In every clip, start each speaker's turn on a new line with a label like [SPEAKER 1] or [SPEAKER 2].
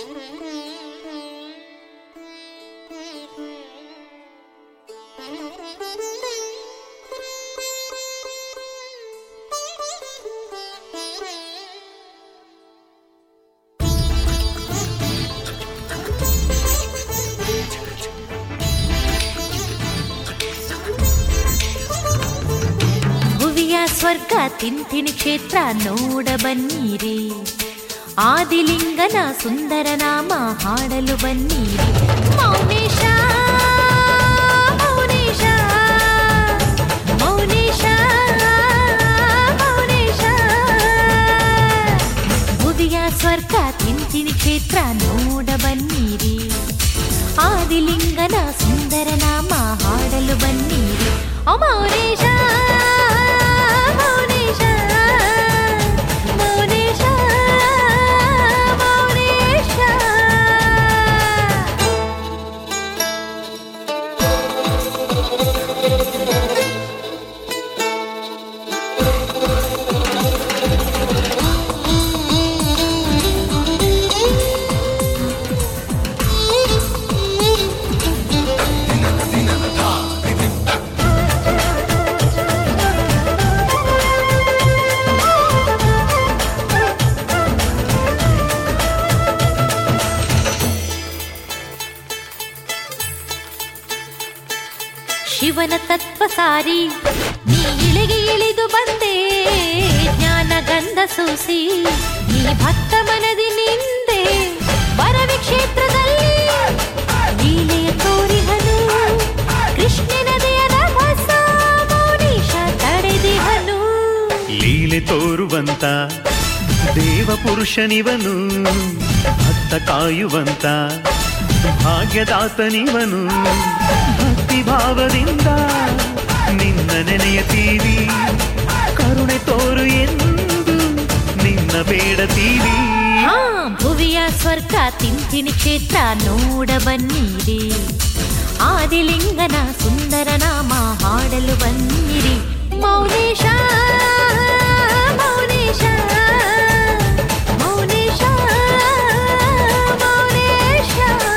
[SPEAKER 1] ಭುವಿಯ ಸ್ವರ್ಗ ತಿಂತಿಣಿ ಕ್ಷೇತ್ರ ನೋಡ ಬನ್ನೀರಿ ಆದಿಲಿಂಗನ ಸುಂದರ ನಾಮ ಹಾಡಲು ಬನ್ನೀರಿ ಮೌನೇಶ ಮೌನೇಶ ಮೌನೇಶ ಮೌನೇಶ ಭುವಿಯ ಸ್ವರ್ಗ ತಿಂತಿಣಿ ಕ್ಷೇತ್ರ ನೋಡ ಬನ್ನೀರಿ ಆದಿಲಿಂಗನ ಸುಂದರ ನಾಮ ಹಾಡಲು ಬನ್ನೀರಿ ಓ ಮೌನೇಶ ಮೌನೇಶ ಮೌನೇಶ ಮೌನೇಶ ಶಿವನ ತತ್ವ ಸಾರಿ ನೀ ಇಳಿಗೆ ಇಳಿದು ಬಂದೆ ಜ್ಞಾನ ಗಂಧ ಸೂಸಿ ನೀ ಭಕ್ತ ಮನದಿ ನಿಂದೆ ಬರವಿ ಕ್ಷೇತ್ರದಲ್ಲಿ ಲೀಲೆಯ ತೋರಿಹನು ಕೃಷ್ಣನ ದೇಯದ ಭಸ ಮೌನೀಶ ತಡೆದಿಹನು
[SPEAKER 2] ಲೀಲೆ ತೋರುವಂತ ದೇವ ಪುರುಷನಿವನು ಭಕ್ತ ಕಾಯುವಂತ ಭಾಗ್ಯದಾತನಿವನು ಭಕ್ತಿ ಭಾವದಿಂದ ನಿನ್ನ ನೆನೆಯತೀವಿ ಕರುಣೆ ತೋರು ಎಂದು ನಿನ್ನ ಬೇಡತೀವಿ
[SPEAKER 1] ಹಾ ಭುವಿಯ ಸ್ವರ್ಗ ತಿಂತಿಣಿ ಕ್ಷೇತ್ರ ನೋಡ ಬನ್ನಿರಿ ಆದಿಲಿಂಗನ ಸುಂದರ ನಾಮ ಹಾಡಲು ಬನ್ನಿರಿ ಮೌನೇಶ ಮೌನೇಶ ಮೌನೇಶ ಮೌನೇಶ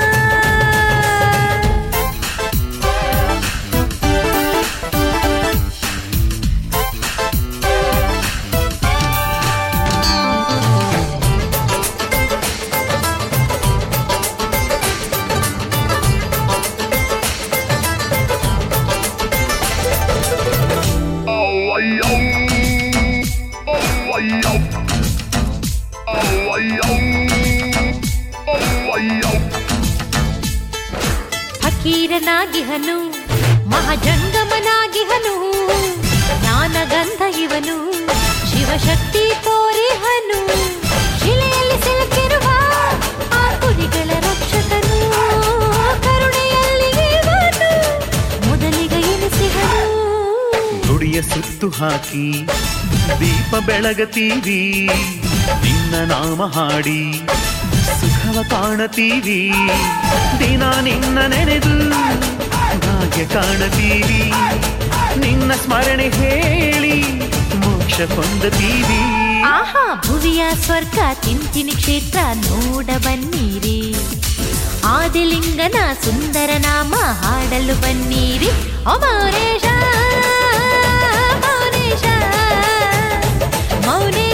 [SPEAKER 1] ಫಕೀರನಾಗಿಹನು ಮಹಾಜಂಗಮನಾಗಿಹನು ಜ್ಞಾನಗಂಧ ಇವನು ಶಿವಶಕ್ತಿ ತೋರಿಹನು ಶಿಲೆಯಲ್ಲಿ ಸಿಲುಕಿರುವ ಆ ಕುರಿಗಳ ರಕ್ಷಕನು ಕರುಣೆಯಲ್ಲಿ ಇವನು ಮೊದಲಿಗ ಎನಿಸಿಹನು
[SPEAKER 2] ನುಡಿಯ ಸುತ್ತು ಹಾಕಿ ದೀಪ ಬೆಳಗತೀವಿ ನಿನ್ನ ನಾಮ ಹಾಡಿ ಸುಖವ ಕಾಣತೀವಿ ದಿನ ನಿನ್ನ ನೆನೆದು ಭಾಗ್ಯ ಕಾಣತೀವಿ ನಿನ್ನ ಸ್ಮರಣೆ ಹೇಳಿ ಮೋಕ್ಷ ಹೊಂದತೀವಿ
[SPEAKER 1] ಆಹಾ ಭುವಿಯ ಸ್ವರ್ಗ ತಿಂತಿನಿ ಕ್ಷೇತ್ರ ನೋಡ ಬನ್ನೀರಿ ಆದಿಲಿಂಗನ ಸುಂದರ ನಾಮ ಹಾಡಲು ಬನ್ನೀರಿ ಓ ಮೌನೇಶ ಮೌನೇಶ ಮೌನೇಶ